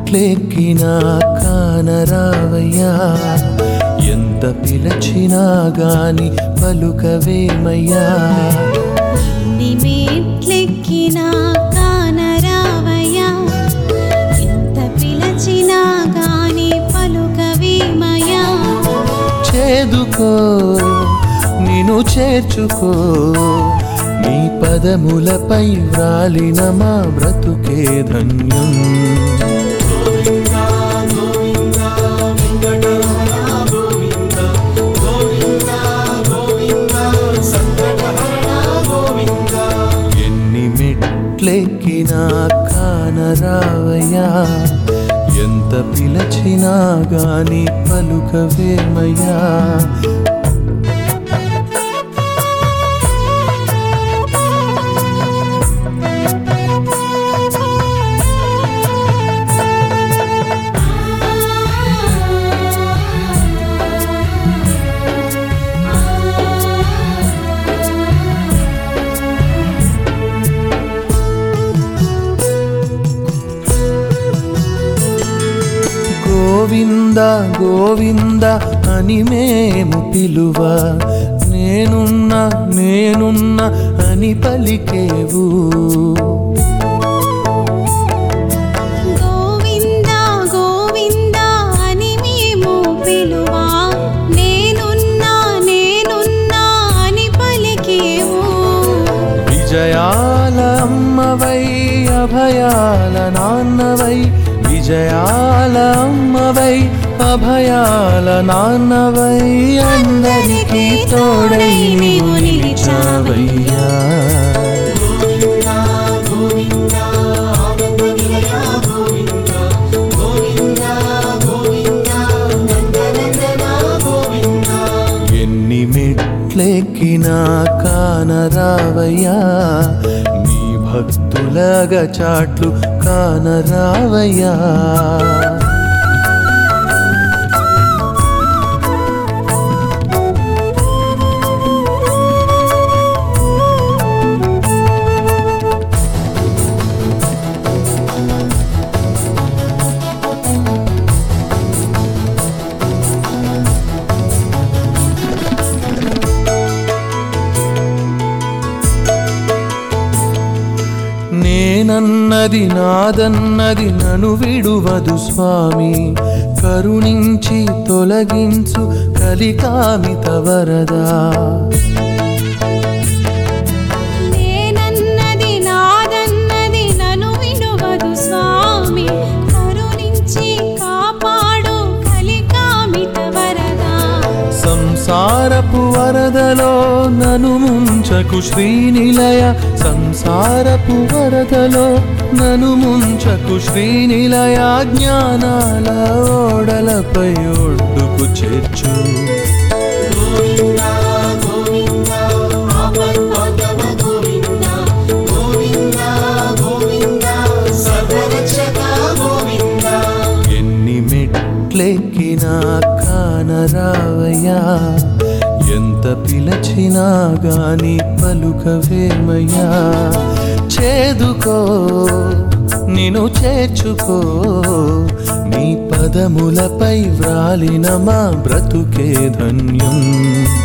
మెట్లెక్కినా కానరావయ్యా ఎంత పిలచినా గాని పలుకవేమయ్యా నీ మెట్లెక్కినా కానరావయ్యా ఎంత పిలచినా గాని పలుకవేమయ్యా చేదుకో నిన్ను చేర్చుకో నీ పదములపై వ్రాలిన మా బ్రతుకే ధన్యం ఎన్ని మెట్లెక్కినా కానరావయ్యా ఎంత పిలచినా గాని పలుకవేమయ్యా గోవింద గోవింద అని మేము పిలువ నేనున్నా నేనున్నా అని పలికేవు గోవింద గోవింద అని మేము పిలువా నేనున్నా నేనున్నా అని పలికేవు విజయాల అమ్మవై అభయాల నాన్నవై విజయాల అమ్మవై అభయాల నాన్నవై అందరికీ తోడై నీవు నిలిచావయ్యా ఎన్ని మెట్లెక్కినా కానరావయ్యా నీ భక్తులగా చాట్లు కానరావయ్యా నేనన్నది నాదన్నది నను విడువదు స్వామి కరుణించి తొలగించు కలికామిత వరదా నేనన్నది నాదన్నది నన్ను విడువదు స్వామి కరుణించి కాపాడు కలికామిత వరదా సంసారపు వరదలో నను ముంచకు శ్రీనిలయ సంసారపు వరదలో నను ముంచకు శ్రీనిలయ జ్ఞానాల ఓడలపై ఒడ్డుకు చేర్చు ఎన్ని మెట్లెక్కినా కానరావయ్యా ఎంత పిలచినా గాని పలుకవేమయ్యా చేదుకో నిన్ను చేర్చుకో నీ పదములపై వ్రాలిన మా బ్రతుకే ధన్యం